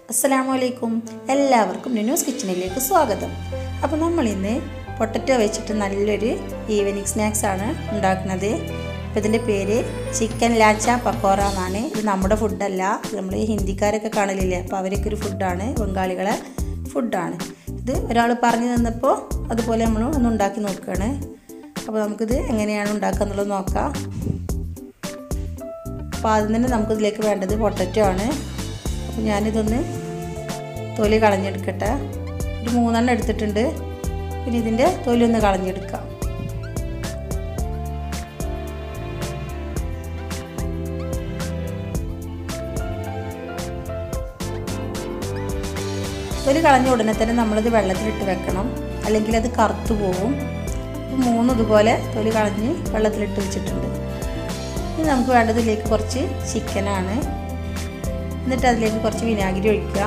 അസ്സലാമു അലൈക്കും എല്ലാവർക്കും ന്യൂസ് കിച്ചണിലേക്ക് സ്വാഗതം അപ്പോൾ നമ്മൾ ഇന്ന് പൊട്ടറ്റോ വെച്ചിട്ട് നല്ലൊരു ഈവനിങ് സ്നാക്സ് ആണ് ഉണ്ടാക്കുന്നത് അപ്പോൾ ഇതിൻ്റെ പേര് ചിക്കൻ ലാച്ച പക്കോറ എന്നാണ് ഇത് നമ്മുടെ ഫുഡല്ല നമ്മൾ ഹിന്ദിക്കാരൊക്കെ കാണലില്ലേ അപ്പോൾ അവരൊക്കെ ഒരു ഫുഡാണ് ബംഗാളികളെ ഫുഡാണ് ഇത് ഒരാൾ പറഞ്ഞു തന്നപ്പോൾ അതുപോലെ നമ്മൾ ഒന്ന് ഉണ്ടാക്കി നോക്കുകയാണ് അപ്പോൾ നമുക്കിത് എങ്ങനെയാണ് ഉണ്ടാക്കുക എന്നുള്ളത് നോക്കാം അപ്പോൾ ആദ്യം തന്നെ നമുക്കിതിലേക്ക് വേണ്ടത് പൊട്ടറ്റോ ആണ് അപ്പോൾ ഞാനിതൊന്ന് തൊലി കളഞ്ഞെടുക്കട്ടെ ഒരു മൂന്നെണ്ണം എടുത്തിട്ടുണ്ട് പിന്നെ ഇതിൻ്റെ തൊലി ഒന്ന് കളഞ്ഞെടുക്കാം തൊലി കളഞ്ഞ ഉടനെ തന്നെ നമ്മളിത് വെള്ളത്തിലിട്ട് വെക്കണം അല്ലെങ്കിൽ അത് കറുത്തു പോകും മൂന്നും ഇതുപോലെ തൊലി കളഞ്ഞ് വെള്ളത്തിലിട്ട് വെച്ചിട്ടുണ്ട് ഇനി നമുക്ക് വേണ്ടതിലേക്ക് കുറച്ച് ചിക്കനാണ് എന്നിട്ട് അതിലേക്ക് കുറച്ച് വിനാഗിരി ഒഴിക്കുക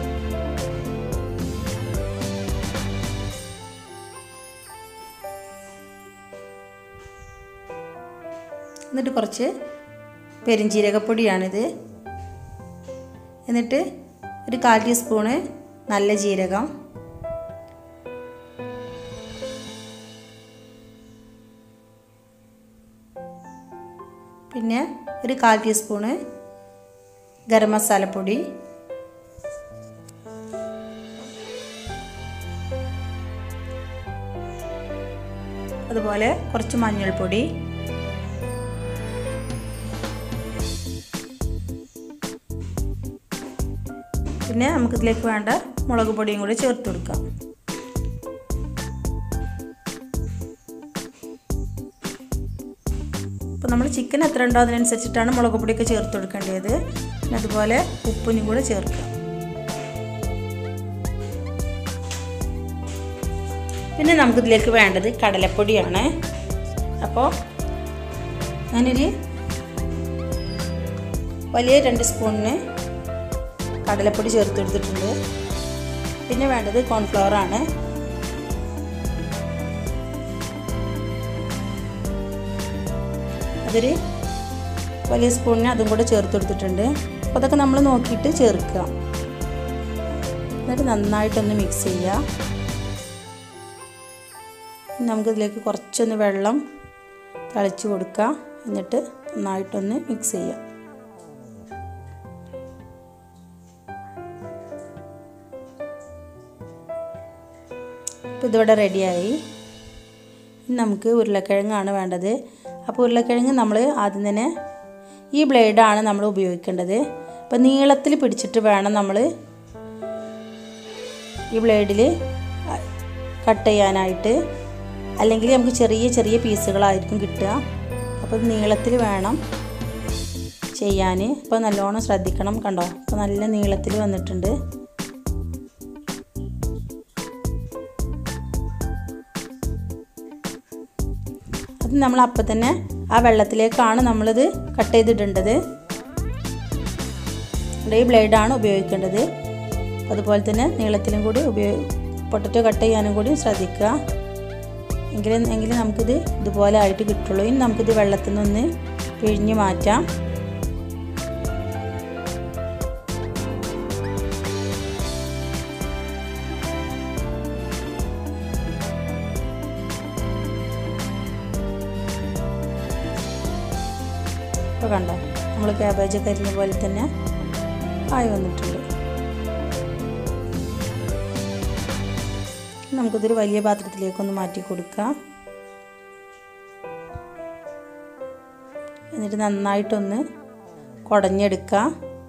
എന്നിട്ട് കുറച്ച് പെരിഞ്ജീരകപ്പൊടിയാണിത് എന്നിട്ട് ഒരു കാൽ ടീസ്പൂണ് നല്ല ജീരകം പിന്നെ ഒരു കാൽ ടീസ്പൂണ് ഗരം മസാലപ്പൊടി അതുപോലെ കുറച്ച് മഞ്ഞൾപ്പൊടി പിന്നെ നമുക്കിതിലേക്ക് വേണ്ട മുളക് പൊടിയും കൂടി ചേർത്ത് കൊടുക്കാം അപ്പോൾ നമ്മൾ ചിക്കൻ എത്ര ഉണ്ടോ അതിനനുസരിച്ചിട്ടാണ് മുളക് പൊടിയൊക്കെ ചേർത്ത് കൊടുക്കേണ്ടത് പിന്നെ അതുപോലെ ഉപ്പിനും കൂടെ ചേർക്കുക പിന്നെ നമുക്കിതിലേക്ക് വേണ്ടത് കടലപ്പൊടിയാണ് അപ്പോൾ ഞാനൊരു വലിയ രണ്ട് സ്പൂണിന് കടലപ്പൊടി ചേർത്ത് കൊടുത്തിട്ടുണ്ട് പിന്നെ വേണ്ടത് കോൺഫ്ലവർ ആണ് അതൊരു വലിയ സ്പൂണിന് അതും കൂടെ ചേർത്ത് കൊടുത്തിട്ടുണ്ട് അപ്പോൾ അതൊക്കെ നമ്മൾ നോക്കിയിട്ട് ചേർക്കുക എന്നിട്ട് നന്നായിട്ടൊന്ന് മിക്സ് ചെയ്യുക നമുക്കിതിലേക്ക് കുറച്ചൊന്ന് വെള്ളം തളിച്ച് കൊടുക്കുക എന്നിട്ട് നന്നായിട്ടൊന്ന് മിക്സ് ചെയ്യുക ഇപ്പോൾ ഇതിവിടെ റെഡിയായി ഇനി നമുക്ക് ഉരുളക്കിഴങ്ങാണ് വേണ്ടത് അപ്പോൾ ഉരുളക്കിഴങ്ങ് നമ്മൾ ആദ്യം തന്നെ ഈ ബ്ലേഡാണ് നമ്മൾ ഉപയോഗിക്കേണ്ടത് അപ്പോൾ നീളത്തിൽ പിടിച്ചിട്ട് വേണം നമ്മൾ ഈ ബ്ലേഡിൽ കട്ട് ചെയ്യാനായിട്ട് അല്ലെങ്കിൽ നമുക്ക് ചെറിയ ചെറിയ പീസുകളായിരിക്കും കിട്ടുക അപ്പോൾ നീളത്തിൽ വേണം ചെയ്യാൻ അപ്പോൾ നല്ലോണം ശ്രദ്ധിക്കണം കണ്ടോ അപ്പോൾ നല്ല നീളത്തിൽ വന്നിട്ടുണ്ട് അത് നമ്മൾ അപ്പം തന്നെ ആ വെള്ളത്തിലേക്കാണ് നമ്മളിത് കട്ട് ചെയ്തിടേണ്ടത് ഈ ബ്ലേഡാണ് ഉപയോഗിക്കേണ്ടത് അതുപോലെ തന്നെ നീളത്തിലും കൂടി ഉപയോഗ പൊട്ടറ്റോ കട്ട് ചെയ്യാനും കൂടി ശ്രദ്ധിക്കുക എങ്കിലും എങ്കിലും നമുക്കിത് ഇതുപോലെ ആയിട്ട് കിട്ടുള്ളൂ ഇനി നമുക്കിത് വെള്ളത്തിൽ നിന്നൊന്ന് പിഴിഞ്ഞ് മാറ്റാം ഇപ്പോൾ കണ്ടോ നമ്മൾ ക്യാബേജ് കരിഞ്ഞ പോലെ തന്നെ ആയി വന്നിട്ടുണ്ട് നമുക്കിതൊരു വലിയ പാത്രത്തിലേക്കൊന്ന് മാറ്റി കൊടുക്കാം എന്നിട്ട് നന്നായിട്ടൊന്ന് കുടഞ്ഞെടുക്കാം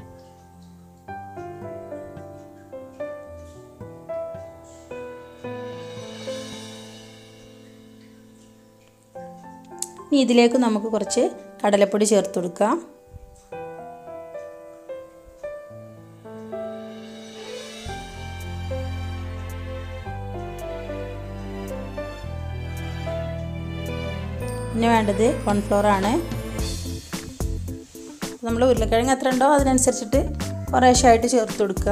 ഇനി ഇതിലേക്ക് നമുക്ക് കുറച്ച് കടലപ്പൊടി ചേർത്ത് കൊടുക്കാം പിന്നെ വേണ്ടത് കോൺഫ്ലോർ ആണ് നമ്മൾ ഉരുളക്കിഴങ്ങ് എത്ര ഉണ്ടോ അതിനനുസരിച്ചിട്ട് കുറേശ്ശായിട്ട് ചേർത്ത് കൊടുക്കുക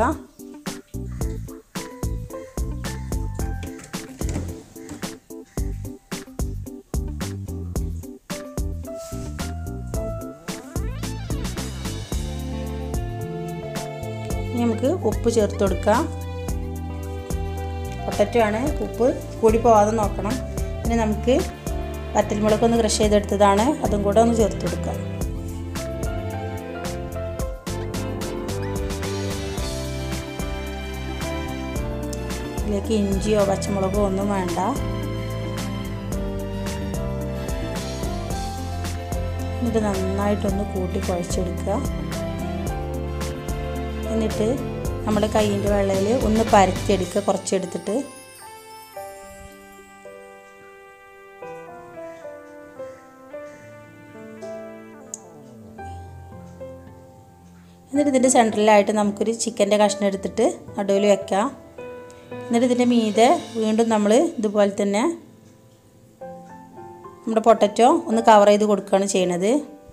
ഇനി നമുക്ക് ഉപ്പ് ചേർത്ത് കൊടുക്കാം പൊട്ടറ്റോ ആണ് ഉപ്പ് കൂടി പോവാതെ നോക്കണം പിന്നെ നമുക്ക് വറ്റൽമുളക് ഒന്ന് ക്രഷ് ചെയ്തെടുത്തതാണ് അതും കൂടെ ഒന്ന് ചേർത്ത് കൊടുക്കാം ഇതിലേക്ക് ഇഞ്ചിയോ പച്ചമുളകോ ഒന്നും വേണ്ട എന്നിട്ട് നന്നായിട്ടൊന്ന് കൂട്ടി കുഴച്ചെടുക്കുക എന്നിട്ട് നമ്മുടെ കൈയിൻ്റെ വെള്ളയിൽ ഒന്ന് പരത്തിയെടുക്കുക കുറച്ചെടുത്തിട്ട് എന്നിട്ട് ഇതിൻ്റെ സെൻറ്ററിലായിട്ട് നമുക്കൊരു ചിക്കൻ്റെ കഷ്ണം എടുത്തിട്ട് നടുവിൽ വെക്കാം എന്നിട്ട് ഇതിൻ്റെ മീതെ വീണ്ടും നമ്മൾ ഇതുപോലെ തന്നെ നമ്മുടെ പൊട്ടറ്റോ ഒന്ന് കവർ ചെയ്ത് കൊടുക്കുകയാണ് ചെയ്യണത്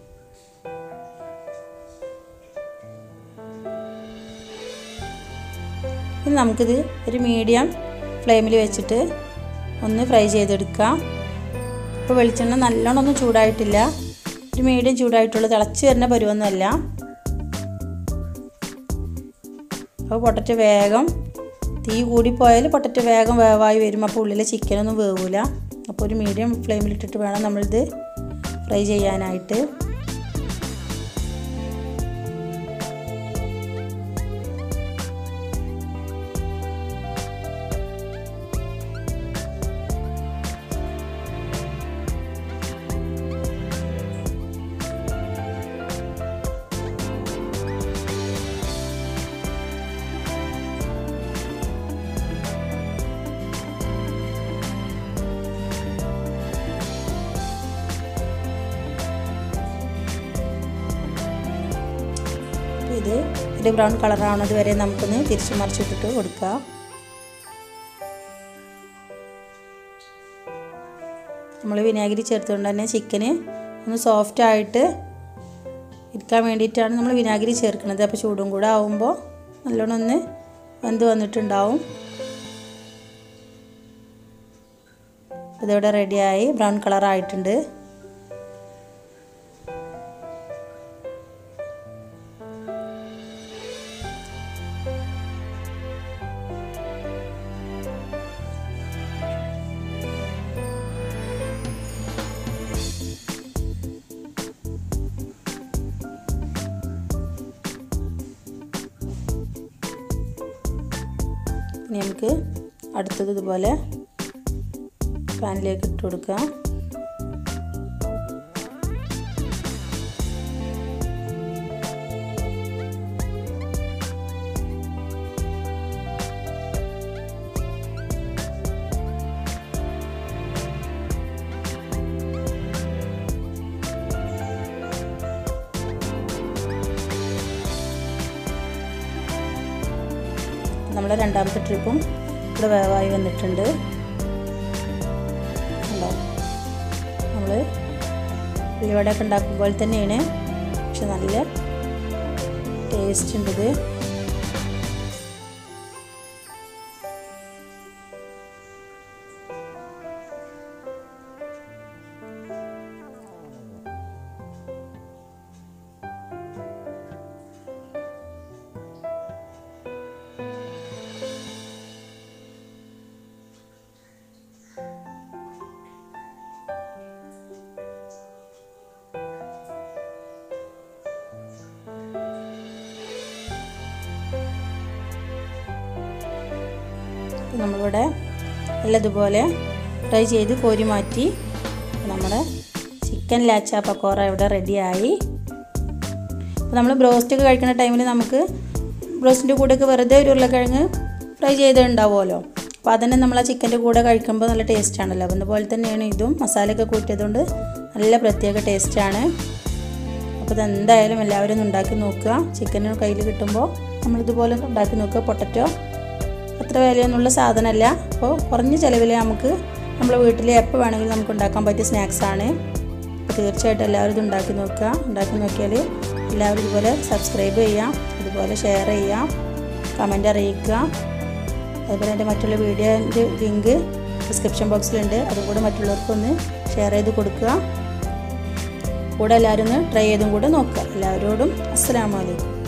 ഇനി നമുക്കിത് ഒരു മീഡിയം ഫ്ലെയിമിൽ വെച്ചിട്ട് ഒന്ന് ഫ്രൈ ചെയ്തെടുക്കാം ഇപ്പോൾ വെളിച്ചെണ്ണ നല്ലോണം ഒന്നും ചൂടായിട്ടില്ല ഒരു മീഡിയം ചൂടായിട്ടുള്ള തിളച്ച് വരുന്ന പരുവൊന്നുമല്ല അപ്പോൾ പൊട്ടറ്റോ വേഗം തീ കൂടിപ്പോയാൽ പൊട്ടറ്റോ വേഗം വേവായി വരും അപ്പോൾ ഉള്ളിലെ ചിക്കനൊന്നും വേവില്ല അപ്പോൾ ഒരു മീഡിയം ഫ്ലെയിമിലിട്ടിട്ട് വേണം നമ്മളിത് ഫ്രൈ ചെയ്യാനായിട്ട് ഇത് ഒരു ബ്രൗൺ കളറാവുന്നത് വരെ നമുക്കൊന്ന് തിരിച്ചു മറിച്ചിട്ടിട്ട് കൊടുക്കാം നമ്മൾ വിനാഗിരി ചേർത്തുകൊണ്ട് തന്നെ ചിക്കന് ഒന്ന് സോഫ്റ്റ് ആയിട്ട് ഇരിക്കാൻ വേണ്ടിയിട്ടാണ് നമ്മൾ വിനാഗിരി ചേർക്കുന്നത് അപ്പോൾ ചൂടും കൂടെ ആവുമ്പോൾ നല്ലോണം ഒന്ന് വെന്ത് വന്നിട്ടുണ്ടാവും ഇതിവിടെ റെഡിയായി ബ്രൗൺ കളറായിട്ടുണ്ട് ഇനി നമുക്ക് അടുത്തത് ഇതുപോലെ പാനിലേക്ക് ഇട്ട് കൊടുക്കാം നമ്മുടെ രണ്ടാമത്തെ ട്രിപ്പും ഇവിടെ വേവായി വന്നിട്ടുണ്ട് ഉണ്ടോ നമ്മൾ ഉള്ളിവടയൊക്കെ ഉണ്ടാക്കുമ്പോൾ തന്നെയാണ് പക്ഷെ നല്ല ടേസ്റ്റ് ഉണ്ട് ഇത് നമ്മളിവിടെ എല്ലാം ഇതുപോലെ ഫ്രൈ ചെയ്ത് കോരി മാറ്റി നമ്മുടെ ചിക്കൻ ലാച്ച പക്കോറ ഇവിടെ റെഡിയായി അപ്പോൾ നമ്മൾ ബ്രോസ്റ്റ് ഒക്കെ കഴിക്കുന്ന ടൈമിൽ നമുക്ക് ബ്രോസ്റ്റിൻ്റെ കൂടെയൊക്കെ വെറുതെ ഒരു ഉരുളക്കിഴങ്ങ് ഫ്രൈ ചെയ്തിട്ടുണ്ടാവുമല്ലോ അപ്പോൾ അതന്നെ നമ്മൾ ആ ചിക്കൻ്റെ കൂടെ കഴിക്കുമ്പോൾ നല്ല ടേസ്റ്റ് ആണല്ലോ അപ്പം അതുപോലെ തന്നെയാണ് ഇതും മസാലയൊക്കെ കൂട്ടിയതുകൊണ്ട് നല്ല പ്രത്യേക ടേസ്റ്റാണ് അപ്പോൾ ഇതെന്തായാലും എല്ലാവരും ഒന്ന് ഉണ്ടാക്കി നോക്കുക ചിക്കന് കയ്യിൽ കിട്ടുമ്പോൾ നമ്മളിതുപോലെ ഒന്ന് ഉണ്ടാക്കി നോക്കുക പൊട്ടറ്റോ അത്ര വിലയൊന്നുള്ള സാധനമല്ല അപ്പോൾ കുറഞ്ഞ ചിലവിൽ നമുക്ക് നമ്മുടെ വീട്ടിൽ എപ്പോൾ വേണമെങ്കിലും നമുക്ക് ഉണ്ടാക്കാൻ പറ്റിയ സ്നാക്സാണ് അപ്പോൾ തീർച്ചയായിട്ടും എല്ലാവരും ഇത് ഉണ്ടാക്കി നോക്കുക ഉണ്ടാക്കി നോക്കിയാൽ എല്ലാവരും ഇതുപോലെ സബ്സ്ക്രൈബ് ചെയ്യാം അതുപോലെ ഷെയർ ചെയ്യാം കമൻ്റ് അറിയിക്കുക അതുപോലെ എൻ്റെ മറ്റുള്ള വീഡിയോൻ്റെ ലിങ്ക് ഡിസ്ക്രിപ്ഷൻ ബോക്സിലുണ്ട് അതും കൂടെ മറ്റുള്ളവർക്കൊന്ന് ഷെയർ ചെയ്ത് കൊടുക്കുക കൂടെ എല്ലാവരും ഒന്ന് ട്രൈ ചെയ്തും കൂടെ നോക്കുക എല്ലാവരോടും അസ്സാം വലൈക്കും